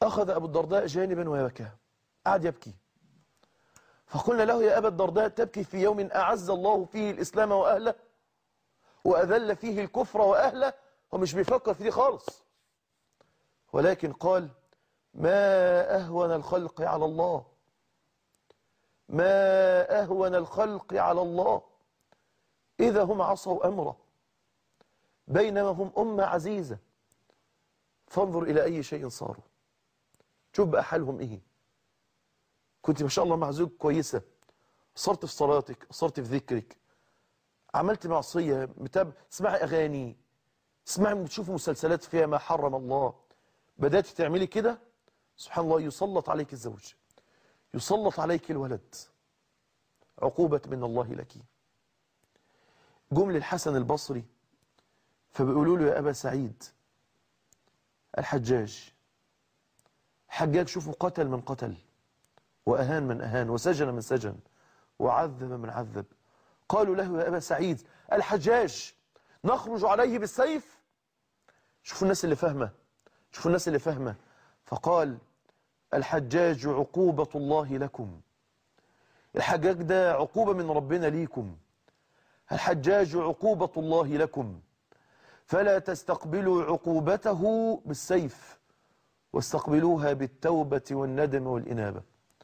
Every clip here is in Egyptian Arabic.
أخذ أبو الدرداء جانبا ويبكى قعد يبكي فقلنا له يا أبا الدرداء تبكي في يوم أعز الله فيه الإسلام وأهله وأذل فيه الكفر وأهله هو مش بيفكر في دي خالص ولكن قال ما أهون الخلق على الله ما أهون الخلق على الله إذا هم عصوا أمره بينما هم أمة عزيزة فانظر إلى أي شيء صاروا شوف بقى حالهم إيه كنت ما شاء الله مع زوج كويسة صرت في صلاتك صرت في ذكرك عملت معصية متاب اسمعي أغاني اسمعي بتشوفي مسلسلات فيها ما حرم الله بدأت تعملي كده سبحان الله يسلط عليك الزوج يسلط عليك الولد عقوبة من الله لك جمل الحسن البصري فبيقولوا له يا أبا سعيد الحجاج حجاج شوفوا قتل من قتل وأهان من أهان وسجن من سجن وعذب من عذب قالوا له يا أبا سعيد الحجاج نخرج عليه بالسيف شوفوا الناس اللي فاهمة شوفوا الناس اللي فاهمة فقال الحجاج عقوبة الله لكم الحجاج ده عقوبة من ربنا ليكم الحجاج عقوبة الله لكم فلا تستقبلوا عقوبته بالسيف واستقبلوها بالتوبة والندم والإنابة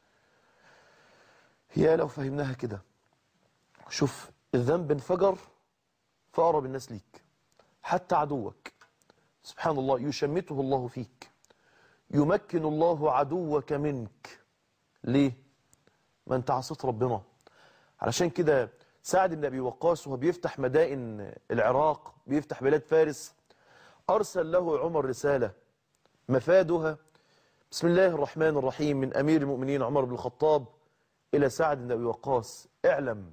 يا لو فهمناها كده شوف الذنب انفجر فأقرب الناس ليك حتى عدوك سبحان الله يشمته الله فيك يمكن الله عدوك منك ليه ما انت عصيت ربنا علشان كده سعد بن أبي وقاص وهو بيفتح مدائن العراق بيفتح بلاد فارس أرسل له عمر رسالة مفادها بسم الله الرحمن الرحيم من أمير المؤمنين عمر بن الخطاب إلى سعد بن أبي وقاص اعلم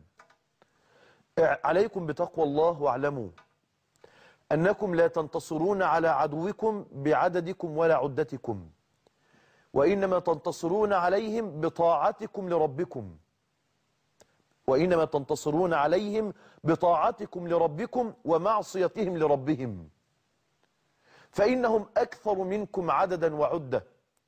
عليكم بتقوى الله واعلموا أنكم لا تنتصرون على عدوكم بعددكم ولا عدتكم وإنما تنتصرون عليهم بطاعتكم لربكم وإنما تنتصرون عليهم بطاعتكم لربكم ومعصيتهم لربهم فإنهم أكثر منكم عددا وعدة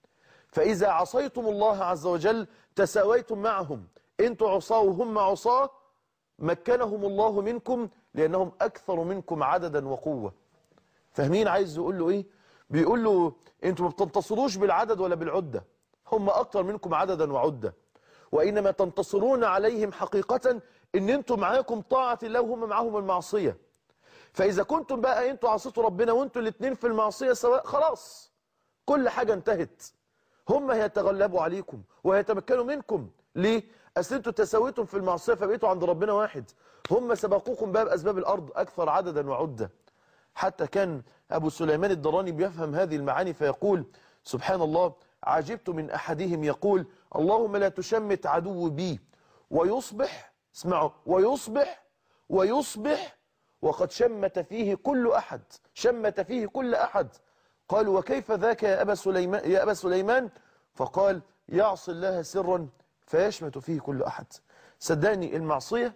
فإذا عصيتم الله عز وجل تساويتم معهم انتوا عصاه وهم عصاه مكنهم الله منكم لأنهم أكثر منكم عددا وقوة فاهمين عايز يقول له إيه بيقول له انتوا ما بتنتصروش بالعدد ولا بالعدة هم أكثر منكم عددا وعدة وإنما تنتصرون عليهم حقيقة إن انتوا معاكم طاعة الله وهم معاهم المعصية فإذا كنتم بقى انتوا عصيتوا ربنا وانتوا الاثنين في المعصية سواء خلاص كل حاجة انتهت هم هيتغلبوا عليكم وهيتمكنوا منكم ليه؟ أصل انتوا تساويتم في المعصية فبقيتوا عند ربنا واحد هم سبقوكم بقى بأسباب الأرض أكثر عددا وعدة حتى كان أبو سليمان الدراني بيفهم هذه المعاني فيقول سبحان الله عجبت من أحدهم يقول اللهم لا تشمت عدو بي ويصبح اسمعوا ويصبح ويصبح وقد شمت فيه كل أحد شمت فيه كل أحد قالوا وكيف ذاك يا أبا سليمان, يا أبا سليمان فقال يعصي الله سرا فيشمت فيه كل أحد صدقني المعصية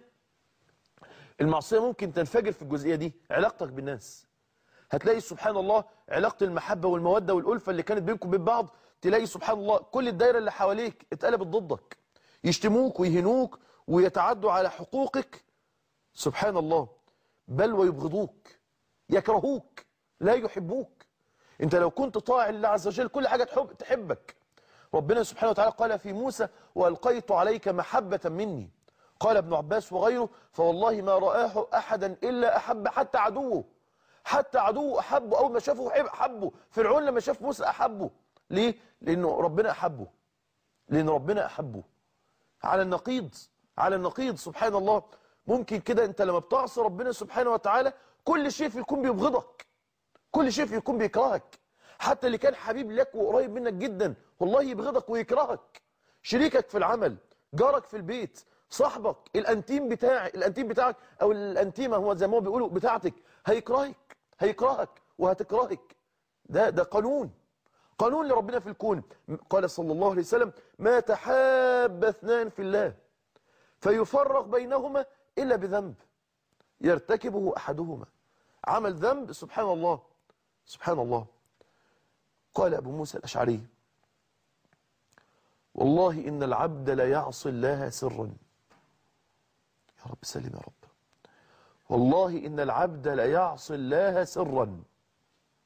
المعصية ممكن تنفجر في الجزئية دي علاقتك بالناس هتلاقي سبحان الله علاقة المحبة والمودة والألفة اللي كانت بينكم وبين بعض تلاقي سبحان الله كل الدايرة اللي حواليك اتقلبت ضدك يشتموك ويهنوك ويتعدوا على حقوقك سبحان الله بل ويبغضوك يكرهوك لا يحبوك انت لو كنت طاع لله عز وجل كل حاجة تحب تحبك ربنا سبحانه وتعالى قال في موسى وألقيت عليك محبة مني قال ابن عباس وغيره فوالله ما رآه أحدا إلا أحب حتى عدوه حتى عدوه أحبه أول ما شافه أحبه فرعون لما شاف موسى أحبه ليه؟ لأنه ربنا أحبه لأن ربنا أحبه على النقيض على النقيض سبحان الله ممكن كده أنت لما بتعصي ربنا سبحانه وتعالى كل شيء في الكون بيبغضك كل شيء في الكون بيكرهك حتى اللي كان حبيب لك وقريب منك جدا والله يبغضك ويكرهك شريكك في العمل جارك في البيت صاحبك الانتيم بتاعي الانتيم بتاعك او الانتيمه هو زي ما هو بيقولوا بتاعتك هيكرهك هيكرهك وهتكرهك ده ده قانون قانون لربنا في الكون قال صلى الله عليه وسلم ما تحاب اثنان في الله فيفرق بينهما الا بذنب يرتكبه احدهما عمل ذنب سبحان الله سبحان الله قال ابو موسى الاشعري والله إن العبد لا يعصي الله سرا يا رب سلم يا رب والله إن العبد لا يعصي الله سرا